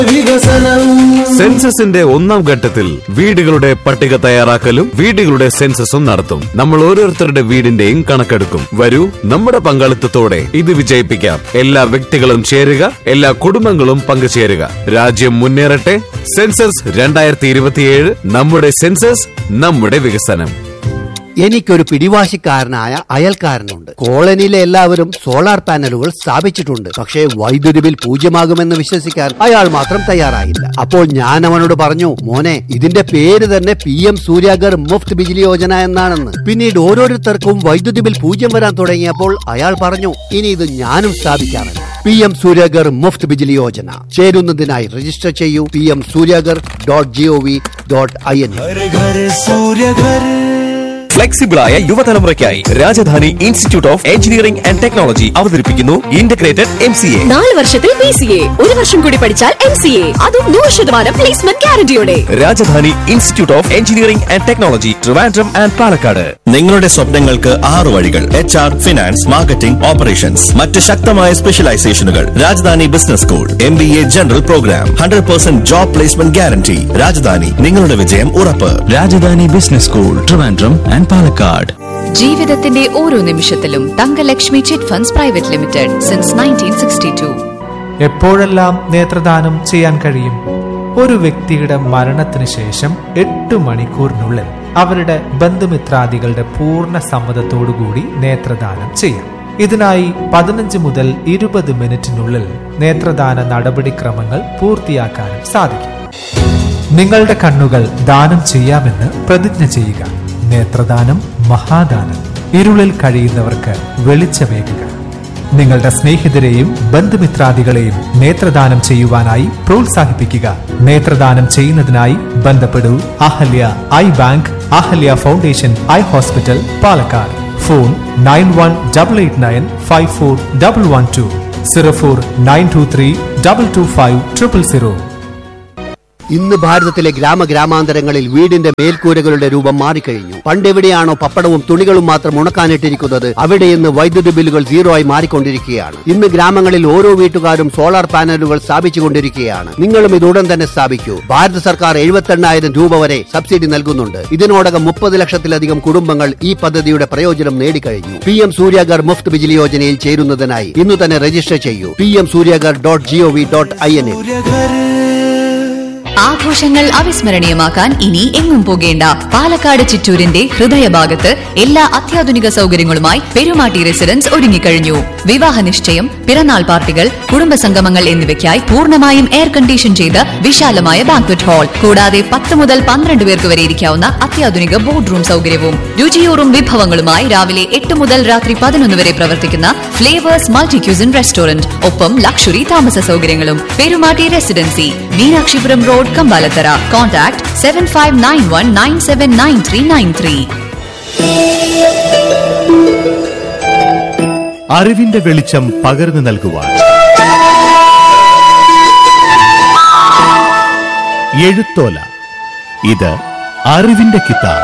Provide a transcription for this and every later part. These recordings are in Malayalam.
വികസനം സെൻസസിന്റെ ഒന്നാം ഘട്ടത്തിൽ വീടുകളുടെ പട്ടിക തയ്യാറാക്കലും വീടുകളുടെ സെൻസസും നടത്തും നമ്മൾ ഓരോരുത്തരുടെ വീടിന്റെയും കണക്കെടുക്കും വരൂ നമ്മുടെ പങ്കാളിത്തത്തോടെ ഇത് വിജയിപ്പിക്കാം എല്ലാ വ്യക്തികളും ചേരുക എല്ലാ കുടുംബങ്ങളും പങ്കുചേരുക രാജ്യം മുന്നേറട്ടെ സെൻസസ് രണ്ടായിരത്തി ഇരുപത്തിയേഴ് നമ്മുടെ സെൻസസ് നമ്മുടെ വികസനം എനിക്കൊരു പിടിവാശിക്കാരനായ അയൽക്കാരനുണ്ട് കോളനിയിലെ എല്ലാവരും സോളാർ പാനലുകൾ സ്ഥാപിച്ചിട്ടുണ്ട് പക്ഷേ വൈദ്യുതി ബിൽ പൂജ്യമാകുമെന്ന് വിശ്വസിക്കാൻ അയാൾ മാത്രം തയ്യാറായില്ല അപ്പോൾ ഞാൻ അവനോട് പറഞ്ഞു മോനെ ഇതിന്റെ പേര് തന്നെ പി എം സൂര്യാഗർ മുഫ്ത് ബിജിലി യോജന എന്നാണെന്ന് പിന്നീട് ഓരോരുത്തർക്കും വൈദ്യുതി ബിൽ പൂജ്യം വരാൻ തുടങ്ങിയപ്പോൾ അയാൾ പറഞ്ഞു ഇനി ഇത് ഞാനും സ്ഥാപിക്കാറുണ്ട് പി എം സൂര്യാഗർ മുഫ്ത് ബിജിലി യോജന ചേരുന്നതിനായി രജിസ്റ്റർ ചെയ്യൂ P M Suryaghar dot G O V dot I N घर घर सूर्य घर ഫ്ലെക്സിബിളായ യുവതലമുറയ്ക്കായി Rajadhani institute of engineering and technology അവതരിപ്പിക്കുന്നു ഇന്റഗ്രേറ്റഡ് എം സി എ നാല് വർഷത്തിൽ പി സി എ ഒരു വർഷം കൂടി പഠിച്ചാൽ എം സി എ അതും നൂറ് ശതമാനം പ്ലേസ്മെന്റ് ഗ്യാരണ്ടിയോടെ Rajadhani institute of engineering and technology Trivandrum and Palakkad നിങ്ങളുടെ സ്വപ്നങ്ങൾക്ക് ആറ് വഴികൾ H R finance marketing operations മറ്റ് ശക്തമായ സ്പെഷ്യലൈസേഷനുകൾ Rajadhani business school M B A general programme hundred percent job placement guarantee Rajadhani നിങ്ങളുടെ വിജയം ഉറപ്പ് Rajadhani business school Trivandrum and Palakkad ജീവിതത്തിന്റെ ഓരോ നിമിഷത്തിലും Thankalakshmi chit funds private limited since nineteen sixty two എപ്പോഴെല്ലാം നേത്രദാനം ചെയ്യാൻ കഴിയും ഒരു വ്യക്തിയുടെ മരണത്തിന് ശേഷം എട്ട് മണിക്കൂറിനുള്ളിൽ അവരുടെ ബന്ധുമിത്രാദികളുടെ പൂർണ്ണ സമ്മതത്തോടുകൂടി നേത്രദാനം ചെയ്യാം ഇതിനായി പതിനഞ്ച് മുതൽ ഇരുപത് മിനിറ്റിനുള്ളിൽ നേത്രദാന നടപടിക്രമങ്ങൾ പൂർത്തിയാക്കാനും സാധിക്കും നിങ്ങളുടെ കണ്ണുകൾ ദാനം ചെയ്യാമെന്ന് പ്രതിജ്ഞ ചെയ്യുക നേത്രദാനം മഹാദാനം ഇരുളിൽ കഴിയുന്നവർക്ക് വെളിച്ചമേകുക നിങ്ങളുടെ സ്നേഹിതരെയും ബന്ധുമിത്രാദികളെയും നേത്രദാനം ചെയ്യുവാനായി പ്രോത്സാഹിപ്പിക്കുക നേത്രദാനം ചെയ്യുന്നതിനായി ബന്ധപ്പെടൂ Ahalya eye bank Ahalya foundation eye hospital Palakkad phone nine one double eight nine five four double one two zero four nine two three double two five triple zero ഇന്ന് ഭാരതത്തിലെ ഗ്രാമഗ്രാമാന്തരങ്ങളിൽ വീടിന്റെ മേൽക്കൂരകളുടെ രൂപം മാറിക്കഴിഞ്ഞു പണ്ടെവിടെയാണോ പപ്പടവും തുണികളും മാത്രം ഉണക്കാനിട്ടിരിക്കുന്നത് അവിടെ ഇന്ന് വൈദ്യുതി ബില്ലുകൾ സീറോ ആയി മാറിക്കൊണ്ടിരിക്കുകയാണ് ഇന്ന് ഗ്രാമങ്ങളിൽ ഓരോ വീട്ടുകാരും സോളാർ പാനലുകൾ സ്ഥാപിച്ചുകൊണ്ടിരിക്കുകയാണ് നിങ്ങളും ഇത് ഉടൻ തന്നെ സ്ഥാപിക്കൂ ഭാരത സർക്കാർ എഴുപത്തെണ്ണായിരം രൂപ വരെ സബ്സിഡി നൽകുന്നുണ്ട് ഇതിനോടകം മുപ്പത് ലക്ഷത്തിലധികം കുടുംബങ്ങൾ ഈ പദ്ധതിയുടെ പ്രയോജനം നേടിക്കഴിഞ്ഞു പി എം സൂര്യാഗർ മുഫ്ത് ബിജിലി യോജനയിൽ ചേരുന്നതിനായി ഇന്ന് തന്നെ രജിസ്റ്റർ ചെയ്യൂ P M Suryaghar dot G O V dot I N Surya Ghar ആഘോഷങ്ങൾ അവിസ്മരണീയമാക്കാൻ ഇനി എങ്ങും പോകേണ്ട പാലക്കാട് ചിറ്റൂരിന്റെ ഹൃദയഭാഗത്ത് എല്ലാ അത്യാധുനിക സൗകര്യങ്ങളുമായി പെരുമാട്ടി റെസിഡൻസ് ഒരുങ്ങിക്കഴിഞ്ഞു വിവാഹ നിശ്ചയം പിറന്നാൾ പാർട്ടികൾ കുടുംബസംഗമങ്ങൾ എന്നിവയ്ക്കായി പൂർണ്ണമായും എയർ കണ്ടീഷൻ ചെയ്ത വിശാലമായ ബാങ്ക്വറ്റ് ഹാൾ കൂടാതെ പത്ത് മുതൽ പന്ത്രണ്ട് പേർക്ക് വരെ ഇരിക്കാവുന്ന അത്യാധുനിക ബോർഡ് റൂം സൗകര്യവും രുചിയൂറും വിഭവങ്ങളുമായി രാവിലെ എട്ട് മുതൽ രാത്രി പതിനൊന്ന് വരെ പ്രവർത്തിക്കുന്ന ഫ്ലേവേഴ്സ് മൾട്ടി ക്യൂസിൻ റെസ്റ്റോറന്റ് ഒപ്പം ലക്ഷറി താമസ സൗകര്യങ്ങളും Perumatti residency Meenakshipuram road Kambalathara contact seven five nine one nine seven nine three nine three അറിവിന്റെ വെളിച്ചം പകർന്നു നൽകുവാൻ എഴുത്തോല ഇത് അറിവിന്റെ കിതാബ്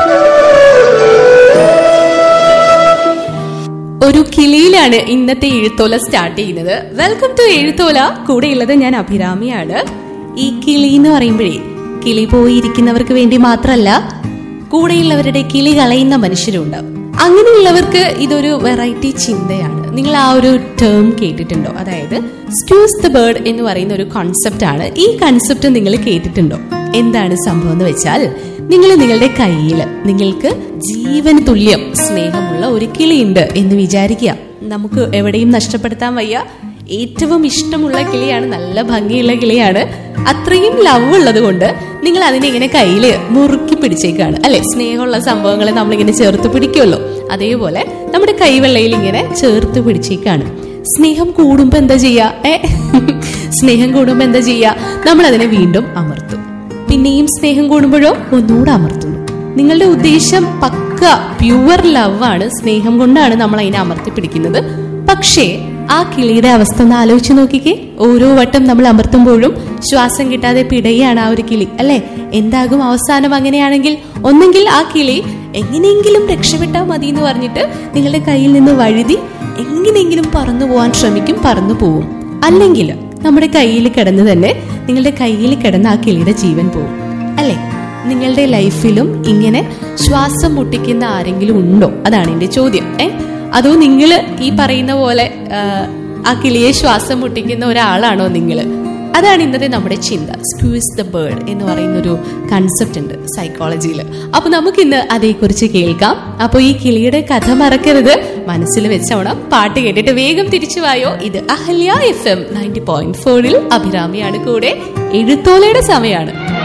ഒരു കിളിയിലാണ് ഇന്നത്തെ എഴുത്തോല സ്റ്റാർട്ട് ചെയ്യുന്നത് വെൽക്കം ടു എഴുത്തോല കൂടെയുള്ളത് ഞാൻ അഭിരാമിയാണ് ഈ കിളി എന്ന് പറയുമ്പോഴേ കിളി പോയിരിക്കുന്നവർക്ക് വേണ്ടി മാത്രമല്ല കൂടെയുള്ളവരുടെ കിളി കളയുന്ന മനുഷ്യരുണ്ട് അങ്ങനെയുള്ളവർക്ക് ഇതൊരു വെറൈറ്റി ചിന്തയാണ് നിങ്ങൾ ആ ഒരു ടേം കേട്ടിട്ടുണ്ടോ അതായത് സ്റ്റൂസ് ദ ബേർഡ് എന്ന് പറയുന്ന ഒരു കോൺസെപ്റ്റ് ആണ് ഈ കൺസെപ്റ്റ് നിങ്ങൾ കേട്ടിട്ടുണ്ടോ എന്താണ് സംഭവം എന്ന് വെച്ചാൽ നിങ്ങൾ നിങ്ങളുടെ കയ്യിൽ നിങ്ങൾക്ക് ജീവൻ തുല്യം സ്നേഹമുള്ള ഒരു കിളിയുണ്ട് എന്ന് വിചാരിക്കുക നമുക്ക് എവിടെയും നഷ്ടപ്പെടുത്താൻ വയ്യ ഏറ്റവും ഇഷ്ടമുള്ള കിളിയാണ് നല്ല ഭംഗിയുള്ള കിളിയാണ് അത്രയും ലവ് ഉള്ളത് കൊണ്ട് നിങ്ങൾ അതിനെ ഇങ്ങനെ കയ്യിൽ മുറുക്കി പിടിച്ചേക്കാണ് അല്ലെ സ്നേഹമുള്ള സംഭവങ്ങളെ നമ്മളിങ്ങനെ ചേർത്ത് പിടിക്കുമല്ലോ അതേപോലെ നമ്മുടെ കൈവെള്ളയിൽ ഇങ്ങനെ ചേർത്ത് പിടിച്ചേക്കാണ് സ്നേഹം കൂടുമ്പോ എന്താ ചെയ്യാ ഏ സ്നേഹം കൂടുമ്പോ എന്താ ചെയ്യാ നമ്മൾ അതിനെ വീണ്ടും അമർത്തും പിന്നെയും സ്നേഹം കൂടുമ്പോഴോ ഒന്നുകൂടെ അമർത്തുന്നു നിങ്ങളുടെ ഉദ്ദേശം പക്ക പ്യുവർ ലവ് ആണ് സ്നേഹം കൊണ്ടാണ് നമ്മൾ അതിനെ അമർത്തി പിടിക്കുന്നത് പക്ഷേ ആ കിളിയുടെ അവസ്ഥ ഒന്ന് ആലോചിച്ച് നോക്കിക്കേ ഓരോ വട്ടം നമ്മൾ അമർത്തുമ്പോഴും ശ്വാസം കിട്ടാതെ പിടയാണ് ആ ഒരു കിളി അല്ലെ എന്താകും അവസാനം അങ്ങനെയാണെങ്കിൽ ഒന്നെങ്കിൽ ആ കിളി എങ്ങനെയെങ്കിലും രക്ഷപ്പെട്ടാൽ മതി എന്ന് പറഞ്ഞിട്ട് നിങ്ങളുടെ കയ്യിൽ നിന്ന് വഴുതി എങ്ങനെയെങ്കിലും പറന്നു പോകാൻ ശ്രമിക്കും പറന്നു പോവും അല്ലെങ്കിൽ നമ്മുടെ കയ്യിൽ കിടന്ന് തന്നെ നിങ്ങളുടെ കയ്യിൽ കിടന്ന ആ കിളിയുടെ ജീവൻ പോകും അല്ലേ നിങ്ങളുടെ ലൈഫിലും ഇങ്ങനെ ശ്വാസം മുട്ടിക്കുന്ന ആരെങ്കിലും ഉണ്ടോ അതാണ് എന്റെ ചോദ്യം ഏ അതോ നിങ്ങൾ ഈ പറയുന്ന പോലെ ആ, ആ കിളിയെ ശ്വാസം മുട്ടിക്കുന്ന ഒരാളാണോ നിങ്ങൾ അതാണ് ഇന്നത്തെ നമ്മുടെ ചിന്ത സ്ക്യൂസ് ദ ബേർഡ് എന്ന് പറയുന്ന ഒരു കൺസെപ്റ്റ് ഉണ്ട് സൈക്കോളജിയിൽ അപ്പൊ നമുക്ക് ഇന്ന് അതേക്കുറിച്ച് കേൾക്കാം അപ്പൊ ഈ കിളിയുടെ കഥ മറക്കരുത് മനസ്സിൽ വെച്ചോണം പാട്ട് കേട്ടിട്ട് വേഗം തിരിച്ചു വായോ ഇത് Ahalya F M ninety point ഫോറിൽ അഭിരാമിയാണ് കൂടെ എഴുത്തോലയുടെ സമയമാണ്